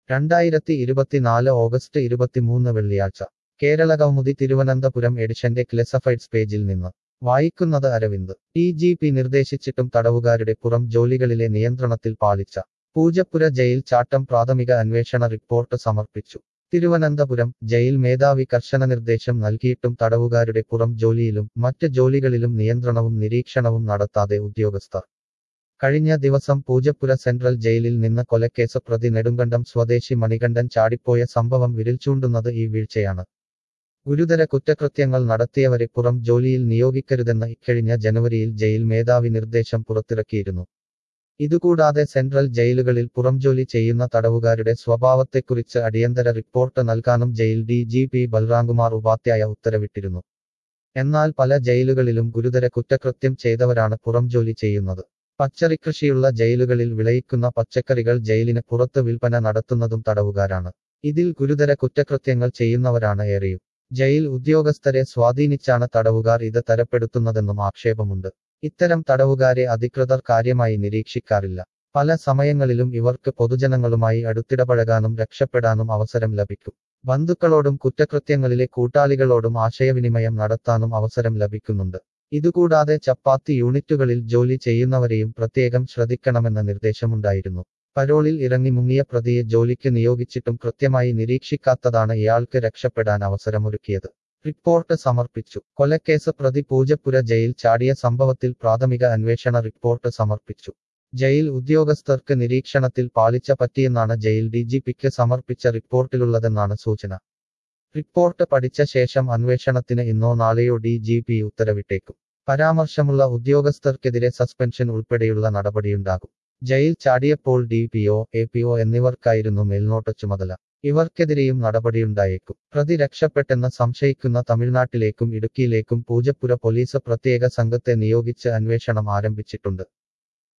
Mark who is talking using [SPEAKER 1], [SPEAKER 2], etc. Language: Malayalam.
[SPEAKER 1] രണ്ടായിരത്തി ഇരുപത്തിനാല് ഓഗസ്റ്റ് ഇരുപത്തിമൂന്ന് വെള്ളിയാഴ്ച കേരള കൗമുദി തിരുവനന്തപുരം എഡിഷന്റെ ക്ലെസഫൈഡ്സ് പേജിൽ നിന്ന് വായിക്കുന്നത് അരവിന്ദ് ടി ജി പി നിർദ്ദേശിച്ചിട്ടും തടവുകാരുടെ പുറം ജോലികളിലെ നിയന്ത്രണത്തിൽ പാളിച്ച പൂജപ്പുര ജയിൽ ചാട്ടം പ്രാഥമിക അന്വേഷണ റിപ്പോർട്ട് സമർപ്പിച്ചു തിരുവനന്തപുരം ജയിൽ മേധാവി കർശന നിർദ്ദേശം നൽകിയിട്ടും തടവുകാരുടെ പുറം ജോലിയിലും മറ്റ് ജോലികളിലും നിയന്ത്രണവും നിരീക്ഷണവും നടത്താതെ ഉദ്യോഗസ്ഥർ കഴിഞ്ഞ ദിവസം പൂജപ്പുര സെൻട്രൽ ജയിലിൽ നിന്ന് കൊലക്കേസ് പ്രതി നെടുങ്കണ്ടം സ്വദേശി മണികണ്ഠൻ ചാടിപ്പോയ സംഭവം വിരൽ ചൂണ്ടുന്നത് ഈ വീഴ്ചയാണ് ഗുരുതര കുറ്റകൃത്യങ്ങൾ നടത്തിയവരെ പുറം ജോലിയിൽ നിയോഗിക്കരുതെന്ന് ഇക്കഴിഞ്ഞ ജനുവരിയിൽ ജയിൽ മേധാവി നിർദ്ദേശം പുറത്തിറക്കിയിരുന്നു ഇതുകൂടാതെ സെൻട്രൽ ജയിലുകളിൽ പുറംജോലി ചെയ്യുന്ന തടവുകാരുടെ സ്വഭാവത്തെക്കുറിച്ച് അടിയന്തര റിപ്പോർട്ട് നൽകാനും jail D G P Balramkumar Upadhyaya ഉത്തരവിട്ടിരുന്നു എന്നാൽ പല ജയിലുകളിലും ഗുരുതര കുറ്റകൃത്യം ചെയ്തവരാണ് പുറംജോലി ചെയ്യുന്നത് പച്ചറിക്കൃഷിയുള്ള ജയിലുകളിൽ വിളയിക്കുന്ന പച്ചക്കറികൾ ജയിലിന് പുറത്ത് വിൽപ്പന നടത്തുന്നതും തടവുകാരാണ് ഇതിൽ ഗുരുതര കുറ്റകൃത്യങ്ങൾ ചെയ്യുന്നവരാണ് ഏറെയും ജയിൽ ഉദ്യോഗസ്ഥരെ സ്വാധീനിച്ചാണ് തടവുകാർ ഇത് തരപ്പെടുത്തുന്നതെന്നും ആക്ഷേപമുണ്ട് ഇത്തരം തടവുകാരെ അധികൃതർ കാര്യമായി നിരീക്ഷിക്കാറില്ല പല സമയങ്ങളിലും ഇവർക്ക് പൊതുജനങ്ങളുമായി അടുത്തിടപഴകാനും രക്ഷപ്പെടാനും അവസരം ലഭിക്കും ബന്ധുക്കളോടും കുറ്റകൃത്യങ്ങളിലെ കൂട്ടാളികളോടും ആശയവിനിമയം നടത്താനും അവസരം ലഭിക്കുന്നുണ്ട് ഇതുകൂടാതെ ചപ്പാത്തി യൂണിറ്റുകളിൽ ജോലി ചെയ്യുന്നവരെയും പ്രത്യേകം ശ്രദ്ധിക്കണമെന്ന നിർദ്ദേശമുണ്ടായിരുന്നു പരോളിൽ ഇറങ്ങി മുങ്ങിയ പ്രതിയെ ജോലിക്ക് നിയോഗിച്ചിട്ടും കൃത്യമായി നിരീക്ഷിക്കാത്തതാണ് ഇയാൾക്ക് രക്ഷപ്പെടാൻ അവസരമൊരുക്കിയത് റിപ്പോർട്ട് സമർപ്പിച്ചു കൊലക്കേസ് പ്രതി പൂജപ്പുര ജയിൽ ചാടിയ സംഭവത്തിൽ പ്രാഥമിക അന്വേഷണ റിപ്പോർട്ട് സമർപ്പിച്ചു ജയിൽ ഉദ്യോഗസ്ഥർക്ക് നിരീക്ഷണത്തിൽ പാളിച്ച പറ്റിയെന്നാണ് ജയിൽ ഡി ജി പിക്ക് സമർപ്പിച്ച റിപ്പോർട്ടിലുള്ളതെന്നാണ് സൂചന റിപ്പോർട്ട് പഠിച്ച ശേഷം അന്വേഷണത്തിന് ഇന്നോ നാളെയോ ഡി ജി പി ഉത്തരവിട്ടേക്കും പരാമർശമുള്ള ഉദ്യോഗസ്ഥർക്കെതിരെ സസ്പെൻഷൻ ഉൾപ്പെടെയുള്ള നടപടിയുണ്ടാകും ജയിൽ ചാടിയപ്പോൾ D P O A P O എന്നിവർക്കായിരുന്നു മേൽനോട്ട ചുമതല ഇവർക്കെതിരെയും നടപടിയുണ്ടായേക്കും പ്രതി രക്ഷപ്പെട്ടെന്ന് സംശയിക്കുന്ന തമിഴ്നാട്ടിലേക്കും ഇടുക്കിയിലേക്കും പൂജപ്പുര പോലീസ് പ്രത്യേക സംഘത്തെ നിയോഗിച്ച് അന്വേഷണം ആരംഭിച്ചിട്ടുണ്ട്